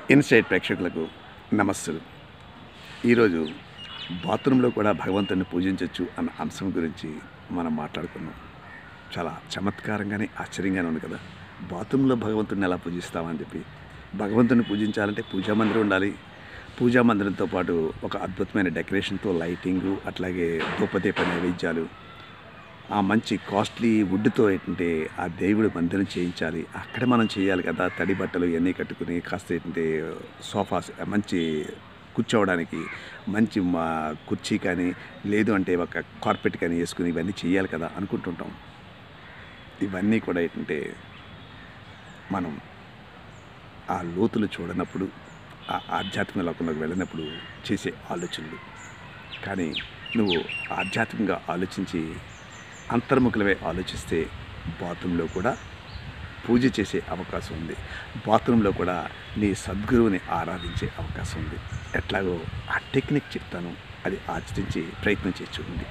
inside ప్రేక్షకులకు నమస్సులు ఈరోజు బాత్రూంలో కూడా భగవంతుని పూజించవచ్చు అన్న అంశం గురించి మనం మాట్లాడుకున్నాం చాలా చమత్కారంగానే ఆశ్చర్యంగానే ఉంది కదా బాత్రూంలో భగవంతుడిని ఎలా పూజిస్తామని చెప్పి భగవంతుని పూజించాలంటే పూజా మందిరం ఉండాలి పూజా మందిరంతో పాటు ఒక అద్భుతమైన డెకరేషన్తో లైటింగు అట్లాగే ధూపదీప నైవేద్యాలు ఆ మంచి కాస్ట్లీ వుడ్తో ఏంటంటే ఆ దేవుడి మందిరం చేయించాలి అక్కడ మనం చేయాలి కదా తడి బట్టలు ఇవన్నీ కట్టుకుని కాస్త ఏంటంటే సోఫాస్ మంచి కూర్చోవడానికి మంచి మా కుర్చీ కానీ లేదు అంటే ఒక కార్పెట్ కానీ వేసుకుని ఇవన్నీ చేయాలి కదా అనుకుంటుంటాం ఇవన్నీ కూడా ఏంటంటే మనం ఆ లోతులు చూడనప్పుడు ఆ ఆధ్యాత్మిక లోకంలోకి వెళ్ళినప్పుడు చేసే ఆలోచనలు కానీ నువ్వు ఆధ్యాత్మికంగా ఆలోచించి అంతర్ముఖులవే ఆలోచిస్తే బాత్రూంలో కూడా పూజ చేసే అవకాశం ఉంది బాత్రూంలో కూడా నీ సద్గురువుని ఆరాధించే అవకాశం ఉంది ఎట్లాగో ఆ టెక్నిక్ చెప్తాను అది ఆచరించి ప్రయత్నం చేసి చూడండి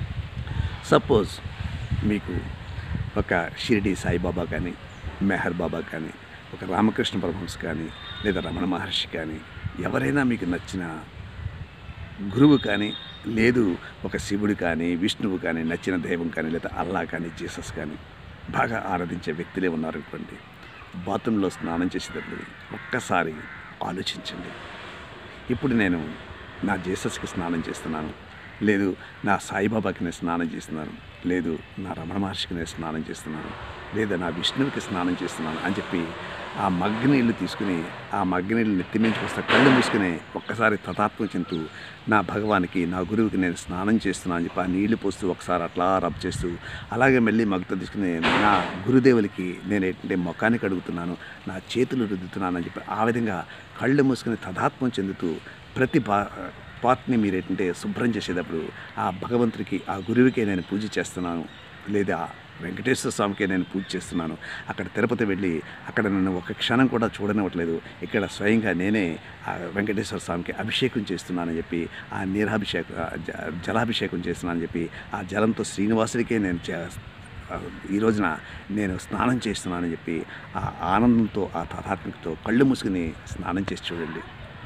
సపోజ్ మీకు ఒక షిరిడి సాయిబాబా కానీ మెహర్ బాబా కానీ ఒక రామకృష్ణ పరమహంస కానీ లేదా రమణ మహర్షి కానీ ఎవరైనా మీకు నచ్చిన గురువు కానీ లేదు ఒక శివుడు కానీ విష్ణువు కానీ నచ్చిన దైవం కానీ లేదా అల్లా కానీ జీసస్ కానీ బాగా ఆరాధించే వ్యక్తులే ఉన్నారనుకోండి బాత్రూంలో స్నానం చేసేటప్పుడు ఒక్కసారి ఆలోచించండి ఇప్పుడు నేను నా జీసస్కి స్నానం చేస్తున్నాను లేదు నా సాయిబాబాకి నేను స్నానం చేస్తున్నాను లేదు నా రమణ మహర్షికి నేను స్నానం చేస్తున్నాను లేదా నా విష్ణువుకి స్నానం చేస్తున్నాను అని చెప్పి ఆ మగ్గనీళ్ళు తీసుకుని ఆ మగ్గనీళ్ళు నెత్తిమించుకొస్తా కళ్ళు మూసుకుని ఒక్కసారి తథాత్మ చింతూ నా భగవానికి నా గురువుకి నేను స్నానం చేస్తున్నాను అని చెప్పి ఆ నీళ్లు పోస్తూ ఒకసారి అట్లా రబ్ చేస్తూ అలాగే మళ్ళీ మగ్గుతో తీసుకుని నా గురుదేవులకి నేను ఏంటంటే ముఖానికి అడుగుతున్నాను నా చేతులు రుద్దుతున్నాను అని చెప్పి ఆ విధంగా కళ్ళు మూసుకుని తథాత్మం చెందుతూ ప్రతి బా పార్ట్ని మీరు ఏంటంటే శుభ్రం చేసేటప్పుడు ఆ భగవంతుడికి ఆ గురువుకే నేను పూజ చేస్తున్నాను లేదా వెంకటేశ్వర స్వామికే నేను పూజ చేస్తున్నాను అక్కడ తిరుపతి వెళ్ళి అక్కడ నన్ను ఒక క్షణం కూడా చూడనివ్వట్లేదు ఇక్కడ స్వయంగా నేనే ఆ వెంకటేశ్వర స్వామికి అభిషేకం చేస్తున్నానని చెప్పి ఆ నీరాభిషేకం ఆ జ- జలాభిషేకం చేస్తున్నానని చెప్పి ఆ జలంతో శ్రీనివాసుడికే నేను చే- ఆ, ఈ రోజున నేను స్నానం చేస్తున్నానని చెప్పి ఆ ఆనందంతో ఆ తథాత్మికతో కళ్ళు మూసుకుని స్నానం చేసి చూడండి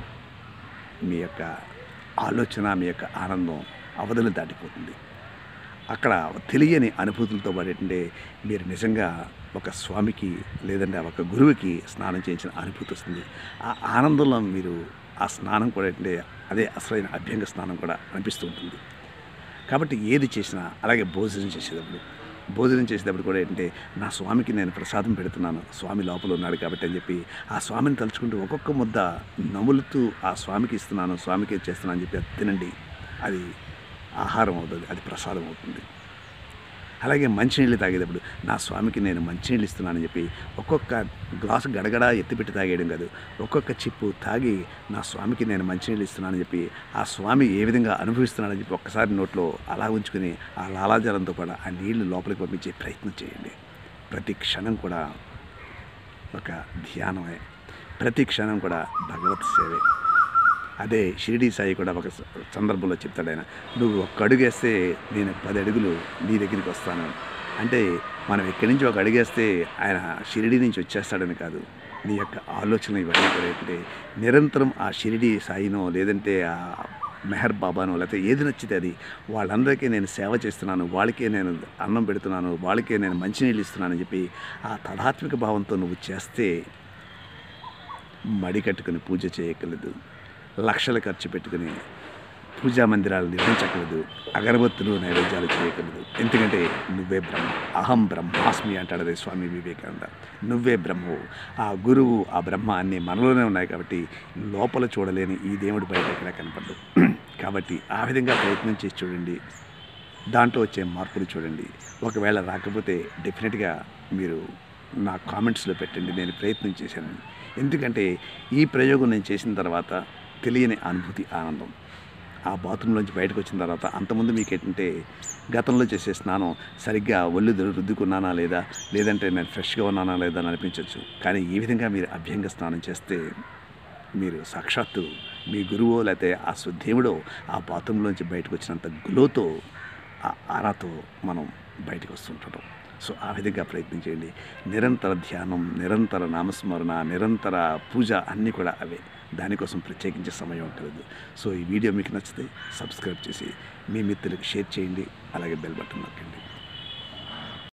మీ యొక్క ఆలోచన మీ యొక్క ఆనందం అవధులు దాటిపోతుంది అక్కడ తెలియని అనుభూతులతో పడేటంటే మీరు నిజంగా ఒక స్వామికి లేదంటే ఒక గురువుకి స్నానం చేయించిన అనుభూతి వస్తుంది ఆ ఆనందంలో మీరు ఆ స్నానం కూడా ఏంటంటే అదే అసలైన అభ్యంగ స్నానం కూడా అనిపిస్తూ ఉంటుంది కాబట్టి ఏది చేసినా అలాగే భోజనం చేసేటప్పుడు భోజనం చేసేటప్పుడు కూడా ఏంటంటే నా స్వామికి నేను ప్రసాదం పెడుతున్నాను స్వామి లోపల ఉన్నాడు కాబట్టి అని చెప్పి ఆ స్వామిని తలుచుకుంటూ ఒక్కొక్క ముద్ద నములుతూ ఆ స్వామికి ఇస్తున్నాను స్వామికి చేస్తున్నాను అని చెప్పి అది తినండి అది ఆహారం అవుతుంది అది ప్రసాదం అవుతుంది అలాగే మంచినీళ్ళు తాగేటప్పుడు నా స్వామికి నేను మంచినీళ్ళు ఇస్తున్నానని చెప్పి ఒక్కొక్క గ్లాసు గడగడ ఎత్తిపెట్టి తాగేయడం కాదు ఒక్కొక్క చిప్పు తాగి నా స్వామికి నేను మంచినీళ్ళు ఇస్తున్నానని చెప్పి ఆ స్వామి ఏ విధంగా అనుభవిస్తున్నానని చెప్పి ఒక్కసారి నోట్లో అలా ఉంచుకుని ఆ లాలాజలంతో కూడా ఆ నీళ్లు లోపలికి పంపించే ప్రయత్నం చేయండి ప్రతి క్షణం కూడా ఒక ధ్యానమే ప్రతి క్షణం కూడా భగవత్ సేవే అదే షిరిడి సాయి కూడా ఒక స- సందర్భంలో చెప్తాడు ఆయన నువ్వు ఒక్క అడుగు వేస్తే నేను పది అడుగులు నీ దగ్గరికి వస్తాను అంటే మనం ఇక్కడి నుంచి ఒక అడుగేస్తే ఆయన షిరిడి నుంచి వచ్చేస్తాడని కాదు నీ యొక్క ఆలోచన ఇవన్నీ కూడా ఏంటంటే నిరంతరం ఆ షిరిడి సాయినో లేదంటే ఆ మెహర్ బాబానో లేకపోతే ఏది నచ్చితే అది వాళ్ళందరికీ నేను సేవ చేస్తున్నాను వాళ్ళకే నేను అన్నం పెడుతున్నాను వాళ్ళకే నేను మంచినీళ్ళు ఇస్తున్నానని చెప్పి ఆ తదాత్మిక భావంతో నువ్వు చేస్తే మడి కట్టుకుని పూజ చేయగలదు లక్షలు ఖర్చు పెట్టుకుని పూజా మందిరాలు నిర్మించగలదు అగరబత్తులు నైవేద్యాలు చేయగలదు ఎందుకంటే నువ్వే బ్రహ్మ అహం బ్రహ్మాస్మి అంటాడు అదే స్వామి వివేకానంద నువ్వే బ్రహ్మవు ఆ గురువు ఆ బ్రహ్మ అన్నీ మనలోనే ఉన్నాయి కాబట్టి లోపల చూడలేని ఈ దేవుడి బయట ఎక్కడ కనపడదు కాబట్టి ఆ విధంగా ప్రయత్నం చేసి చూడండి దాంట్లో వచ్చే మార్పులు చూడండి ఒకవేళ రాకపోతే డెఫినెట్గా మీరు నా కామెంట్స్లో పెట్టండి నేను ప్రయత్నం చేశానని ఎందుకంటే ఈ ప్రయోగం నేను చేసిన తర్వాత తెలియని అనుభూతి ఆనందం ఆ బాత్రూంలోంచి బయటకు వచ్చిన తర్వాత అంతకుముందు మీకు ఏంటంటే గతంలో చేసే స్నానం సరిగ్గా ఒళ్ళు దు- రుద్దుకున్నానా లేదా లేదంటే నేను ఫ్రెష్గా ఉన్నానా లేదా అని అనిపించవచ్చు కానీ ఈ విధంగా మీరు అభ్యంగ స్నానం చేస్తే మీరు సాక్షాత్తు మీ గురువో లేకపోతే ఆ దేవుడో ఆ బాత్రూంలోంచి బయటకు వచ్చినంత గ్లోతో ఆ ఆరాతో మనం బయటకు వస్తుంటాం సో ఆ విధంగా ప్రయత్నం చేయండి నిరంతర ధ్యానం నిరంతర నామస్మరణ నిరంతర పూజ అన్నీ కూడా అవే దానికోసం ప్రత్యేకించే సమయం ఉంటుంది సో ఈ వీడియో మీకు నచ్చితే సబ్స్క్రైబ్ చేసి మీ మిత్రులకు షేర్ చేయండి అలాగే బెల్ బటన్ నొక్కండి